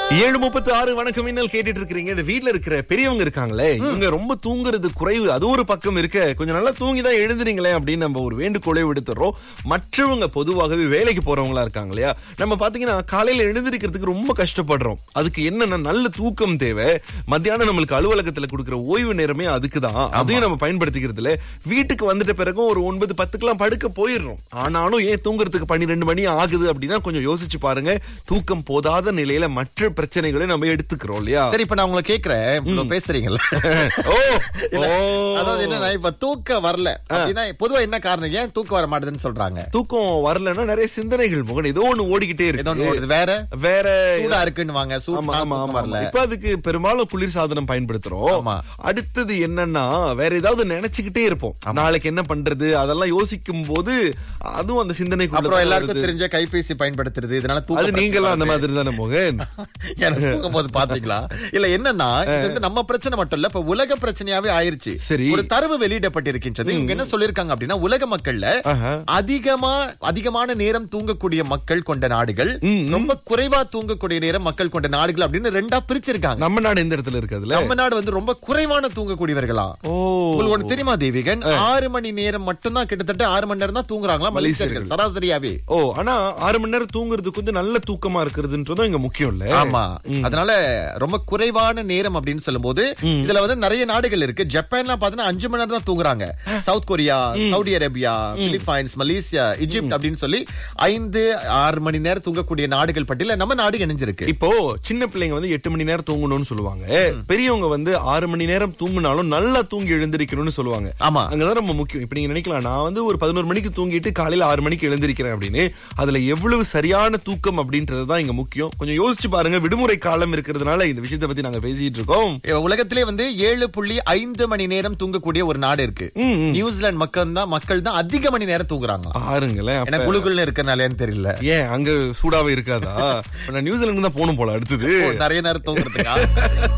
ஏழு முப்பத்தி ஆறு வணக்கம் மின்னல் கேட்டுட்டு இருக்கீங்க இந்த வீட்ல இருக்கிற பெரியவங்க இருக்காங்களே இவங்க ரொம்ப தூங்குறது குறைவு அது ஒரு பக்கம் இருக்க கொஞ்சம் நல்லா தூங்கி தான் எழுதுறீங்களே அப்படின்னு நம்ம ஒரு வேண்டுகோளை விடுத்துறோம் மற்றவங்க பொதுவாகவே வேலைக்கு போறவங்களா இருக்காங்க இல்லையா நம்ம பாத்தீங்கன்னா காலையில எழுந்திருக்கிறதுக்கு ரொம்ப கஷ்டப்படுறோம் அதுக்கு என்னன்னா நல்ல தூக்கம் தேவை மத்தியானம் நம்மளுக்கு அலுவலகத்துல கொடுக்குற ஓய்வு நேரமே அதுக்கு தான் அதையும் நம்ம பயன்படுத்திக்கிறது இல்ல வீட்டுக்கு வந்துட்ட பிறகும் ஒரு ஒன்பது பத்துக்கெல்லாம் படுக்க போயிடுறோம் ஆனாலும் ஏன் தூங்குறதுக்கு பன்னிரெண்டு மணி ஆகுது அப்படின்னா கொஞ்சம் யோசிச்சு பாருங்க தூக்கம் போதாத நிலையில மற்ற பிரச்சனைகளை நம்ம எடுத்துக்கிறோம் இல்லையா சரி இப்ப நான் உங்களை கேக்குறேன் இவ்வளவு பேசுறீங்கல்ல ஓ இல்ல, ஓ. அதாவது என்னன்னா இப்ப தூக்கம் வரல அப்படின்னா பொதுவா என்ன காரணம் ஏன் தூக்கம் வர மாட்டேதுன்னு சொல்றாங்க தூக்கம் வரலன்னா நிறைய சிந்தனைகள் முகன் ஏதோ ஒண்ணு ஓடிக்கிட்டே ஏதோ ஒண்ணு இருக்கு ஓடுது. வேற வேற சூடா இருக்குன்னு வாங்க ஆமா சூடா ஆமா தூக்கம் ஆமா வரல இப்ப அதுக்கு பெரும்பாலும் குளிர் சாதனம் பயன்படுத்துறோம் ஆமா. அடுத்தது என்னன்னா வேற ஏதாவது நினைச்சுக்கிட்டே இருப்போம் நாளைக்கு என்ன பண்றது அதெல்லாம் யோசிக்கும் போது அதுவும் அந்த சிந்தனைக்குள்ள அப்புறம் தான் எல்லாருக்கும் வருது. தெரிஞ்ச கைபேசி பயன்படுத்துறது இதனால அது தூக்கம் நீங்களாம் அந்த பிரச்சனை மாதிரி தானே மோகன் எனக்கு தூங்கும் போது பாத்தீங்களா இல்ல என்னன்னா இது வந்து நம்ம பிரச்சனை மட்டும் இல்ல இப்ப உலக பிரச்சனையாவே ஆயிருச்சு சரி. ஒரு தரவு வெளியிடப்பட்டிருக்கின்றது இவங்க என்ன சொல்லிருக்காங்க அப்படின்னா உலக மக்கள்ல ஆஹா. அதிகமா அதிகமான நேரம் தூங்கக்கூடிய மக்கள் கொண்ட நாடுகள் ரொம்ப குறைவா தூங்கக்கூடிய நேரம் மக்கள் கொண்ட நாடுகள் அப்படின்னு ரெண்டா பிரிச்சிருக்காங்க நம்ம நாடு எந்த இடத்துல இருக்கு அதுல நம்ம நாடு வந்து ரொம்ப குறைவான தூங்கக்கூடியவர்களா ஓ உங்களுக்கு ஒண்ணு தெரியுமா தேவிகன் ஆறு மணி நேரம் மட்டும்தான் கிட்டத்தட்ட ஆறு மணி நேரம் தான் தூங்குறாங்களா மலேசியர்கள் சராசரியாவே ஓ ஆனா ஆறு மணி நேரம் தூங்குறதுக்கு வந்து நல்ல தூக்கமா இருக்கிறதுன்றதும் இங்க முக்கியம் இல்ல ஆமா அதனால ரொம்ப குறைவான நேரம் அப்படின்னு சொல்லும்போது இதுல வந்து நிறைய நாடுகள் இருக்கு ஜப்பான்லாம் பாத்தீங்கன்னா அஞ்சு மணி நேரம் தான் தூங்குறாங்க South Korea Saudi Arabia Philippines Malaysia Egypt அப்படின்னு சொல்லி ஐந்து ஆறு மணி நேரம் தூங்கக்கூடிய நாடுகள் பட்டியல நம்ம நாடு இணைஞ்சிருக்கு இப்போ சின்ன பிள்ளைங்க வந்து எட்டு மணி நேரம் தூங்கணும்னு சொல்லுவாங்க பெரியவங்க வந்து ஆறு மணி நேரம் தூங்கினாலும் நல்லா தூங்கி எழுந்திருக்கணும்னு சொல்லுவாங்க ஆமா அங்கதான் ரொம்ப முக்கியம் இப்ப நீங்க நினைக்கலாம் நான் வந்து ஒரு பதினோரு மணிக்கு தூங்கிட்டு காலையில ஆறு மணிக்கு எழுந்திருக்கிறேன் அப்படின்னு அதுல எவ்வளவு சரியான தூக்கம் அப்படின்றது தான் இங்க முக்கியம் கொஞ்சம் யோசிச்சு பாருங்க விடுமுறை காலம் இருக்கிறதுனால இந்த விஷயத்தை பத்தி நாங்க பேசிட்டு இருக்கோம் இப்ப உலகத்திலே வந்து ஏழு புள்ளி ஐந்து மணி நேரம் தூங்கக்கூடிய ஒரு நாடு இருக்கு நியூசிலாந்து மக்கள் தான் மக்கள் தான் அதிக மணி நேரம் தூங்குறாங்க பாருங்களேன் அப்ப- ஏன்னா குழுக்குள்ள இருக்கனாலேன்னு தெரியல ஏன் அங்க சூடாவே இருக்காதா இப்ப நான் நியூசிலாந்து தான் போகணும் போல அடுத்தது நிறைய நேரம் தூங்குறதுக்கா